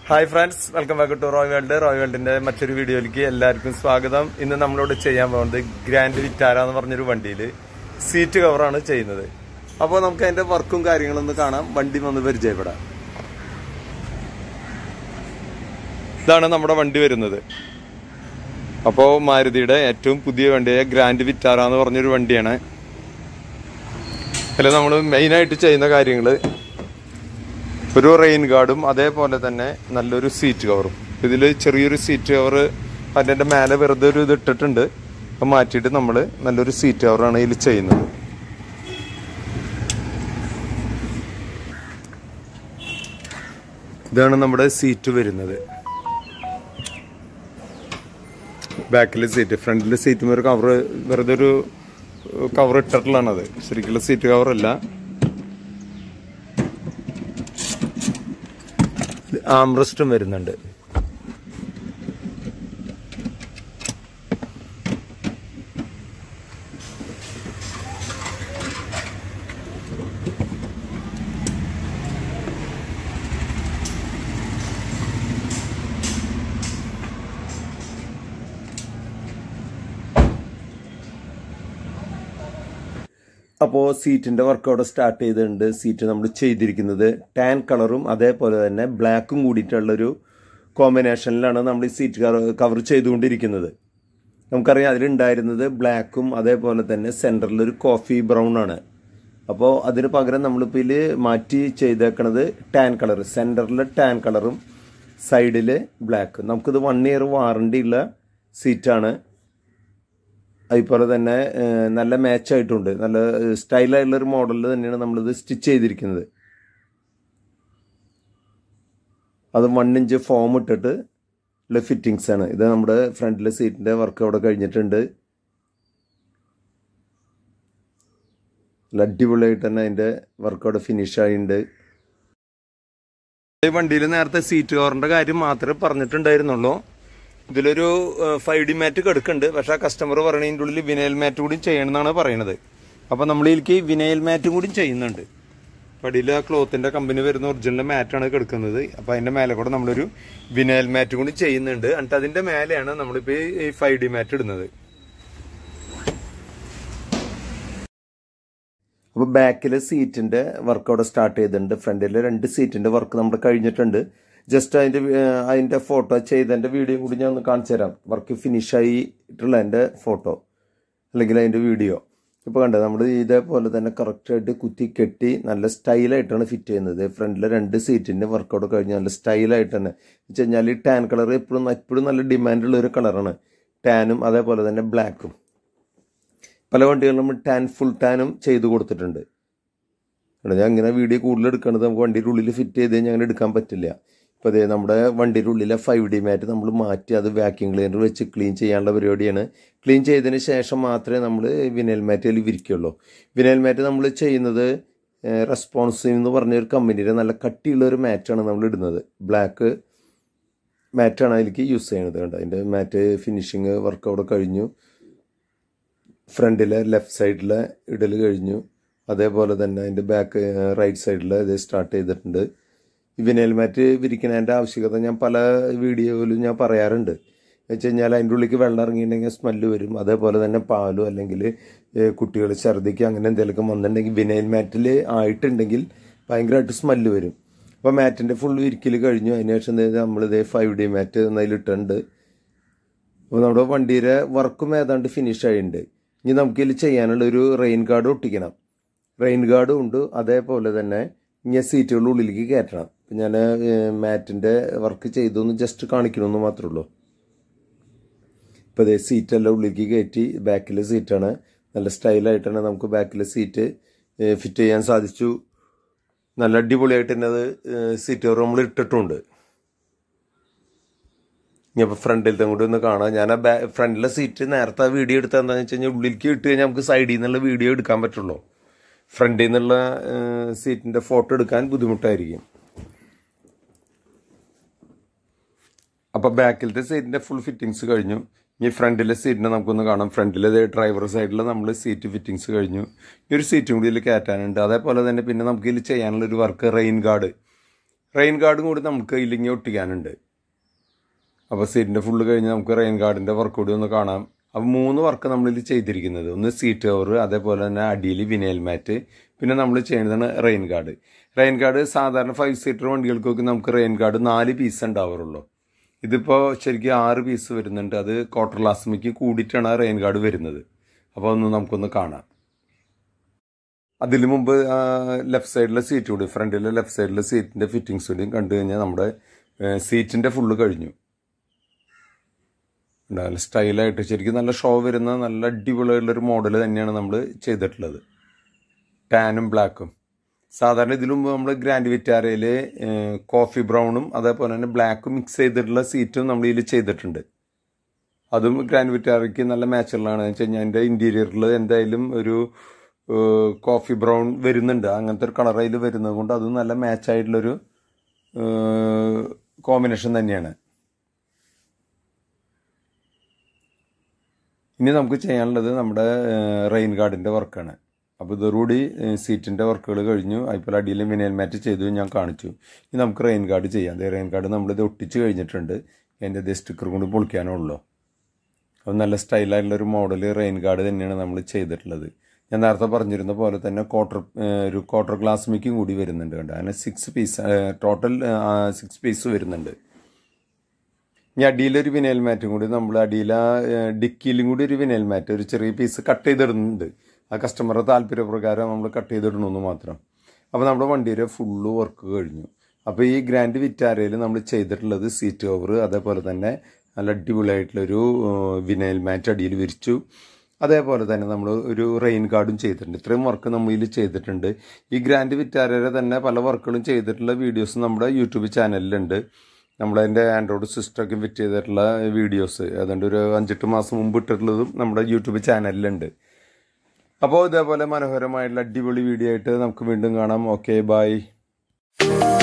hi friends welcome back to Roy world Roy വേൾഡിന്റെ മറ്റൊരു വീഡിയോയിലേക്ക് എല്ലാവർക്കും സ്വാഗതം ഇന്ന് നമ്മളോട് ചെയ്യാൻ പോകുന്നത് ഗ്രാൻഡ് വിറ്റാര എന്ന് പറഞ്ഞൊരു വണ്ടിയിൽ സീറ്റ് കവറാണ് ചെയ്യുന്നത് അപ്പോൾ നമുക്ക് അതിന്റെ വർക്കും കാര്യങ്ങളും ഒന്ന് കാണാം വണ്ടി ഒന്ന് പരിചയപ്പെടാം ഇതാണ് നമ്മുടെ വണ്ടി വരുന്നത് അപ്പോൾ മാരുതിയുടെ ഏറ്റവും പുതിയ വണ്ടിയായ ഗ്രാൻഡ് വിറ്റാര എന്ന് പറഞ്ഞൊരു വണ്ടിയാണ് അതിൽ നമ്മൾ മെയിനായിട്ട് ചെയ്യുന്ന കാര്യങ്ങൾ ഒരു റെയിൻ ഗാർഡും അതേപോലെ തന്നെ നല്ലൊരു സീറ്റ് കവറും ഇതിൽ ചെറിയൊരു സീറ്റ് കവർ അതിൻ്റെ മേലെ വെറുതെ ഒരു ഇത് ഇട്ടിട്ടുണ്ട് അത് മാറ്റിയിട്ട് നമ്മൾ നല്ലൊരു സീറ്റ് കവറാണ് ഇതിൽ ചെയ്യുന്നത് ഇതാണ് നമ്മുടെ സീറ്റ് വരുന്നത് ബാക്കിലെ സീറ്റ് ഫ്രണ്ടിലെ സീറ്റും ഒരു കവർ വെറുതെ ഒരു കവർ ഇട്ടിട്ടുള്ളതാണത് ശരിക്കുള്ള സീറ്റ് കവറല്ല ആംറസ്റ്റും വരുന്നുണ്ട് അപ്പോൾ സീറ്റിന്റെ വർക്ക് അവിടെ സ്റ്റാർട്ട് ചെയ്തിട്ടുണ്ട് സീറ്റ് നമ്മൾ ചെയ്തിരിക്കുന്നത് ടാൻ കളറും അതേപോലെ തന്നെ ബ്ലാക്കും കൂടിയിട്ടുള്ളൊരു കോമ്പിനേഷനിലാണ് നമ്മൾ ഈ സീറ്റ് കവർ ചെയ്തുകൊണ്ടിരിക്കുന്നത് നമുക്കറിയാം അതിലുണ്ടായിരുന്നത് ബ്ലാക്കും അതേപോലെ തന്നെ സെൻറ്ററിൽ ഒരു കോഫി ബ്രൗൺ ആണ് അപ്പോൾ അതിന് പകരം നമ്മളിപ്പോൾ ഇതിൽ മാറ്റി ചെയ്തേക്കണത് ടാൻ കളർ സെൻറ്ററിൽ ടാൻ കളറും സൈഡിൽ ബ്ലാക്ക് നമുക്കിത് വൺ ഇയർ വാറണ്ടി ഉള്ള സീറ്റാണ് അതുപോലെ തന്നെ നല്ല മാച്ച് ആയിട്ടുണ്ട് നല്ല സ്റ്റൈലായിട്ടുള്ള ഒരു മോഡലിൽ തന്നെയാണ് നമ്മളിത് സ്റ്റിച്ച് ചെയ്തിരിക്കുന്നത് അത് വൺ ഇഞ്ച് ഫോം ഇട്ടിട്ട് ഉള്ള ഫിറ്റിങ്സ് ആണ് ഇത് നമ്മുടെ ഫ്രണ്ടിലെ സീറ്റിന്റെ വർക്ക് അവിടെ കഴിഞ്ഞിട്ടുണ്ട് നല്ല അടിപൊളിയായിട്ട് തന്നെ അതിന്റെ വർക്ക് അവിടെ ഫിനിഷ് ആയിട്ടുണ്ട് ഈ വണ്ടിയിൽ നേരത്തെ സീറ്റ് കവറിന്റെ കാര്യം മാത്രമേ പറഞ്ഞിട്ടുണ്ടായിരുന്നുള്ളൂ ഇതിലൊരു ഫൈവ് ഡി മാറ്റ് കിടക്കുന്നുണ്ട് പക്ഷെ ആ കസ്റ്റമർ പറയണതിൻ്റെ ഉള്ളിൽ വിനയൽ മാറ്റ് കൂടി ചെയ്യണമെന്നാണ് പറയണത് അപ്പോൾ നമ്മൾ ഇതിലേക്ക് വിനയൽ മാറ്റും കൂടി ചെയ്യുന്നുണ്ട് പടിയിൽ ആ ക്ലോത്തിന്റെ കമ്പനി വരുന്ന ഒറിജിനൽ മാറ്റാണ് കിടക്കുന്നത് അപ്പോൾ അതിന്റെ മേലെ കൂടെ നമ്മളൊരു വിനയൽ മാറ്റ് കൂടി ചെയ്യുന്നുണ്ട് എന്നിട്ട് അതിന്റെ മേലെയാണ് നമ്മളിപ്പോൾ ഈ ഫൈവ് ഡി മാറ്റ് ഇടുന്നത് അപ്പോൾ ബാക്കിലെ സീറ്റിന്റെ വർക്ക് അവിടെ സ്റ്റാർട്ട് ചെയ്തിട്ടുണ്ട് ഫ്രണ്ടിലെ രണ്ട് സീറ്റിന്റെ വർക്ക് നമ്മുടെ കഴിഞ്ഞിട്ടുണ്ട് ജസ്റ്റ് അതിന്റെ അതിന്റെ ഫോട്ടോ ചെയ്തതിന്റെ വീഡിയോ കൂടി ഞാൻ ഒന്ന് കാണിച്ചു തരാം വർക്ക് ഫിനിഷ് ആയിട്ടുള്ള എൻ്റെ ഫോട്ടോ അല്ലെങ്കിൽ അതിന്റെ വീഡിയോ ഇപ്പോൾ കണ്ടത് നമ്മൾ ഇതേപോലെ തന്നെ കറക്റ്റായിട്ട് കുത്തി കെട്ടി നല്ല സ്റ്റൈലായിട്ടാണ് ഫിറ്റ് ചെയ്യുന്നത് ഫ്രണ്ടിലെ രണ്ട് സീറ്റിൻ്റെ വർക്കൗട്ട് കഴിഞ്ഞ് നല്ല സ്റ്റൈലായിട്ട് തന്നെ വെച്ച് കഴിഞ്ഞാൽ ഈ ടാൻ കളർ എപ്പോഴും എപ്പോഴും നല്ല ഡിമാൻഡുള്ള ഒരു കളറാണ് ടാനും അതേപോലെ തന്നെ ബ്ലാക്കും പല വണ്ടികളിലും ടാൻ ഫുൾ ടാനും ചെയ്തു കൊടുത്തിട്ടുണ്ട് ഞാൻ ഇങ്ങനെ വീഡിയോ കൂടുതൽ എടുക്കുന്നത് നമുക്ക് വണ്ടിയുടെ ഉള്ളിൽ ഫിറ്റ് ചെയ്ത് കഴിഞ്ഞാൽ അങ്ങനെ എടുക്കാൻ പറ്റില്ല ഇപ്പോൾ അതേ നമ്മുടെ വണ്ടിയുടെ ഉള്ളിലെ ഫൈവ് ഡി മാറ്റ് നമ്മൾ മാറ്റി അത് വാക്യൂം ക്ലീനർ വെച്ച് ക്ലീൻ ചെയ്യാനുള്ള പരിപാടിയാണ് ക്ലീൻ ചെയ്തതിന് ശേഷം മാത്രമേ നമ്മൾ വിനൽ മാറ്റിൽ വിരിക്കുള്ളൂ വിനൽ മാറ്റ് നമ്മൾ ചെയ്യുന്നത് റെസ്പോൺസീവ് എന്ന് പറഞ്ഞ ഒരു കമ്പനിയുടെ നല്ല കട്ടിയുള്ള ഒരു മാറ്റാണ് നമ്മൾ ഇടുന്നത് ബ്ലാക്ക് മാറ്റാണ് അതിലേക്ക് യൂസ് ചെയ്യുന്നത് കണ്ടോ അതിൻ്റെ മാറ്റ് ഫിനിഷിങ് വർക്ക് അവിടെ കഴിഞ്ഞു ഫ്രണ്ടിലെ ലെഫ്റ്റ് സൈഡിലെ ഇടൽ കഴിഞ്ഞു അതേപോലെ തന്നെ അതിൻ്റെ ബാക്ക് റൈറ്റ് സൈഡിൽ ഇത് സ്റ്റാർട്ട് ചെയ്തിട്ടുണ്ട് ഈ വിനൽ മാറ്റ് വിരിക്കുന്നതിൻ്റെ ആവശ്യകത ഞാൻ പല വീഡിയോയിലും ഞാൻ പറയാറുണ്ട് വെച്ച് കഴിഞ്ഞാൽ അതിൻ്റെ ഉള്ളിലേക്ക് വെള്ളം ഇറങ്ങിയിട്ടുണ്ടെങ്കിൽ സ്മെല്ല് വരും അതേപോലെ തന്നെ പാലോ അല്ലെങ്കിൽ കുട്ടികൾ ഛർദിക്കുക അങ്ങനെ എന്തെങ്കിലുമൊക്കെ വന്നിട്ടുണ്ടെങ്കിൽ വിനൈൽ മാറ്റിൽ ആയിട്ടുണ്ടെങ്കിൽ ഭയങ്കരമായിട്ട് സ്മെല്ല് വരും അപ്പോൾ മാറ്റിൻ്റെ ഫുൾ വിരിക്കൽ കഴിഞ്ഞു അതിനുശേഷം നമ്മളിതേ ഫൈവ് ഡി മാറ്റ് അതിലിട്ടുണ്ട് അപ്പോൾ നമ്മുടെ വണ്ടിയുടെ വർക്കും ഏതാണ്ട് ഫിനിഷ് ആയിട്ടുണ്ട് ഇനി നമുക്കിതിൽ ചെയ്യാനുള്ള ഒരു റെയിൻ ഗാർഡ് ഒട്ടിക്കണം റെയിൻ ഗാർഡും ഉണ്ട് അതേപോലെ തന്നെ ഇങ്ങനെ സീറ്റുകൾ ഉള്ളിലേക്ക് കയറ്റണം അപ്പം ഞാൻ മാറ്റിൻ്റെ വർക്ക് ചെയ്തു എന്ന് ജസ്റ്റ് കാണിക്കണമെന്ന് മാത്രമേ ഉള്ളൂ ഇപ്പോൾ അതേ സീറ്റെല്ലാം ഉള്ളിലേക്ക് കയറ്റി ബാക്കിലെ സീറ്റാണ് നല്ല സ്റ്റൈലായിട്ടാണ് നമുക്ക് ബാക്കിലെ സീറ്റ് ഫിറ്റ് ചെയ്യാൻ സാധിച്ചു നല്ല അടിപൊളിയായിട്ട് തന്നെ അത് സീറ്റ് നമ്മൾ ഇട്ടിട്ടുണ്ട് ഇനി അപ്പോൾ ഫ്രണ്ടിലത്തെ കൂടി ഒന്ന് കാണാം ഞാൻ ആ ബാ ഫ്രണ്ടിലെ സീറ്റ് നേരത്തെ വീഡിയോ എടുത്താൽ എന്താണെന്ന് വെച്ച് കഴിഞ്ഞാൽ ഉള്ളിലേക്ക് ഇട്ട് കഴിഞ്ഞാൽ നമുക്ക് സൈഡിൽ നിന്നുള്ള വീഡിയോ എടുക്കാൻ പറ്റുള്ളൂ ഫ്രണ്ടിൽ നിന്നുള്ള സീറ്റിന്റെ ഫോട്ടോ എടുക്കാൻ ബുദ്ധിമുട്ടായിരിക്കും അപ്പോൾ ബാക്കിലത്തെ സീറ്റിന്റെ ഫുൾ ഫിറ്റിങ്സ് കഴിഞ്ഞു ഈ ഫ്രണ്ടിലെ സീറ്റിനെ നമുക്കൊന്ന് കാണാം ഫ്രണ്ടിലെ ഡ്രൈവർ സൈഡിൽ നമ്മൾ സീറ്റ് ഫിറ്റിങ്സ് കഴിഞ്ഞു ഈ ഒരു സീറ്റും കൂടി ഇതിൽ കയറ്റാനുണ്ട് അതേപോലെ തന്നെ പിന്നെ നമുക്ക് ഇതിൽ ചെയ്യാനുള്ള ഒരു വർക്ക് റെയിൻ ഗാർഡ് റെയിൻ ഗാർഡും കൂടി നമുക്ക് ഇല്ലെങ്കിൽ ഒട്ടിക്കാനുണ്ട് അപ്പോൾ സീറ്റിൻ്റെ ഫുള്ള് കഴിഞ്ഞ് നമുക്ക് റെയിൻ ഗാർഡിൻ്റെ വർക്ക് കൂടി ഒന്ന് കാണാം അപ്പോൾ മൂന്ന് വർക്ക് നമ്മളിൽ ചെയ്തിരിക്കുന്നത് ഒന്ന് സീറ്റ് കവർ അതേപോലെ തന്നെ അടിയിൽ വിനയൽ മാറ്റ് പിന്നെ നമ്മൾ ചെയ്യുന്നതാണ് റെയിൻ ഗാർഡ് റെയിൻ ഗാർഡ് സാധാരണ ഫൈവ് സീറ്റർ വണ്ടികൾക്കൊക്കെ നമുക്ക് റെയിൻ ഗാർഡ് നാല് പീസ് ഉണ്ടാവാറുള്ളൂ ഇതിപ്പോൾ ശരിക്കും ആറ് പീസ് വരുന്നുണ്ട് അത് ക്വാർട്ടർ ലാസ്മിക്ക് കൂടിയിട്ടാണ് റെയിൻ ഗാർഡ് വരുന്നത് അപ്പോൾ ഒന്ന് നമുക്കൊന്ന് കാണാം അതിന് മുമ്പ് ലെഫ്റ്റ് സൈഡിലെ സീറ്റ് കൂടി ഫ്രണ്ടിലെ ലെഫ്റ്റ് സൈഡിലെ സീറ്റിൻ്റെ ഫിറ്റിങ്സ് കൂടിയും കണ്ടു കഴിഞ്ഞാൽ നമ്മുടെ സീറ്റിൻ്റെ ഫുള്ള് കഴിഞ്ഞു നല്ല സ്റ്റൈലായിട്ട് ശരിക്കും നല്ല ഷോ വരുന്ന നല്ല അടിപൊളിയായിട്ടുള്ളൊരു മോഡൽ തന്നെയാണ് നമ്മൾ ചെയ്തിട്ടുള്ളത് ടാനും ബ്ലാക്കും സാധാരണ ഇതിനു മുമ്പ് നമ്മൾ ഗ്രാൻഡ് വിറ്റാരയിൽ കോഫി ബ്രൗണും അതേപോലെ തന്നെ ബ്ലാക്കും മിക്സ് ചെയ്തിട്ടുള്ള സീറ്റും നമ്മൾ ഇതിൽ ചെയ്തിട്ടുണ്ട് അതും ഗ്രാൻഡ് വിറ്റാരയ്ക്ക് നല്ല മാച്ചുള്ളതാണ് എന്ന് വെച്ച് കഴിഞ്ഞാൽ അതിൻ്റെ ഇൻറ്റീരിയറിൽ എന്തായാലും ഒരു കോഫി ബ്രൗൺ വരുന്നുണ്ട് അങ്ങനത്തെ ഒരു കളർ അതിൽ വരുന്നത് കൊണ്ട് അതും നല്ല മാച്ചായിട്ടുള്ളൊരു കോമ്പിനേഷൻ തന്നെയാണ് ഇനി നമുക്ക് ചെയ്യാനുള്ളത് നമ്മുടെ റെയിൻ ഗാർഡിൻ്റെ വർക്കാണ് അപ്പോൾ ഇതോടുകൂടി സീറ്റിൻ്റെ വർക്കുകൾ കഴിഞ്ഞു അതുപോലെ അടിയിൽ മിനൽ മാറ്റ് ചെയ്തു ഞാൻ കാണിച്ചു ഇനി നമുക്ക് റെയിൻ ഗാർഡ് ചെയ്യാം അതേ റെയിൻ ഗാർഡ് നമ്മളിത് ഒട്ടിച്ച് കഴിഞ്ഞിട്ടുണ്ട് അതിൻ്റെ അതേ സ്റ്റിക്കർ കൊണ്ട് പൊളിക്കാനുള്ളൂ അത് നല്ല സ്റ്റൈലായിട്ടുള്ളൊരു മോഡൽ റെയിൻ ഗാർഡ് തന്നെയാണ് നമ്മൾ ചെയ്തിട്ടുള്ളത് ഞാൻ നേരത്തെ പറഞ്ഞിരുന്ന പോലെ തന്നെ ക്വാർട്ടർ ഒരു ക്വാർട്ടർ ഗ്ലാസ് മിക്കും കൂടി വരുന്നുണ്ട് കണ്ടോ അങ്ങനെ six piece total six piece വരുന്നുണ്ട് ഇനി അടിയിലൊരു വിനയൽ മാറ്റും കൂടി നമ്മൾ അടിയിൽ ഡിക്കിയിലും കൂടി ഒരു വിനയൽ മാറ്റ് ഒരു ചെറിയ പീസ് കട്ട് ചെയ്തിടുന്നുണ്ട് ആ കസ്റ്റമറുടെ താല്പര്യപ്രകാരം നമ്മൾ കട്ട് ചെയ്തിടണമെന്ന് മാത്രം അപ്പോൾ നമ്മുടെ വണ്ടിയുടെ ഫുള്ള് വർക്ക് കഴിഞ്ഞു അപ്പോൾ ഈ ഗ്രാൻഡ് വിറ്റാരയിൽ നമ്മൾ ചെയ്തിട്ടുള്ളത് സീറ്റ് കവർ അതേപോലെ തന്നെ നല്ല അടിപൊളിയായിട്ടുള്ളൊരു വിനയൽ മാറ്റ് അടിയിൽ വിരിച്ചു അതേപോലെ തന്നെ നമ്മൾ ഒരു റെയിൻ ഗാർഡും ചെയ്തിട്ടുണ്ട് ഇത്രയും വർക്ക് നമ്മൾ ഇതിൽ ചെയ്തിട്ടുണ്ട് ഈ ഗ്രാൻഡ് വിറ്റാരയുടെ തന്നെ പല വർക്കുകളും ചെയ്തിട്ടുള്ള വീഡിയോസ് നമ്മുടെ യൂട്യൂബ് ചാനലിലുണ്ട് നമ്മളതിൻ്റെ ആൻഡ്രോയിഡ് സിസ്റ്റമൊക്കെ ഫിറ്റ് ചെയ്തിട്ടുള്ള വീഡിയോസ് അതുകൊണ്ട് ഒരു അഞ്ചെട്ട് മാസം മുമ്പ് ഇട്ടിട്ടുള്ളതും നമ്മുടെ യൂട്യൂബ് ചാനലിലുണ്ട് അപ്പോൾ ഇതേപോലെ മനോഹരമായിട്ടുള്ള അടിപൊളി വീഡിയോ ആയിട്ട് നമുക്ക് വീണ്ടും കാണാം ഓക്കെ ബൈ